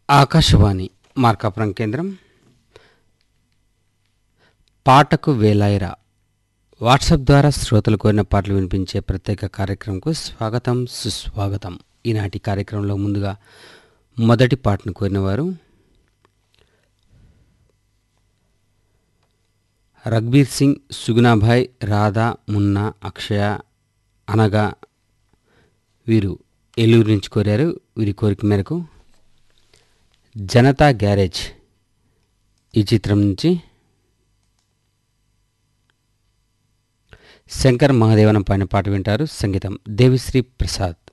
ఆకాశవాణి మార్కాపురం కేంద్రం పాటకు వేలాయిరా వాట్సాప్ ద్వారా శ్రోతలు కోరిన పాటలు వినిపించే ప్రత్యేక కార్యక్రమంకు స్వాగతం సుస్వాగతం ఈనాటి కార్యక్రమంలో ముందుగా మొదటి పాటను కోరినవారు రఘ్బీర్ సింగ్ సుగుణాభాయ్ రాధా మున్నా అక్షయ అనగా వీరు ఏలూరు నుంచి కోరారు వీరి కోరిక మేరకు జనతా గ్యారేజ్ ఈ చిత్రం నుంచి శంకర్ మహాదేవనం పైన పాట వింటారు సంగీతం దేవిశ్రీ ప్రసాద్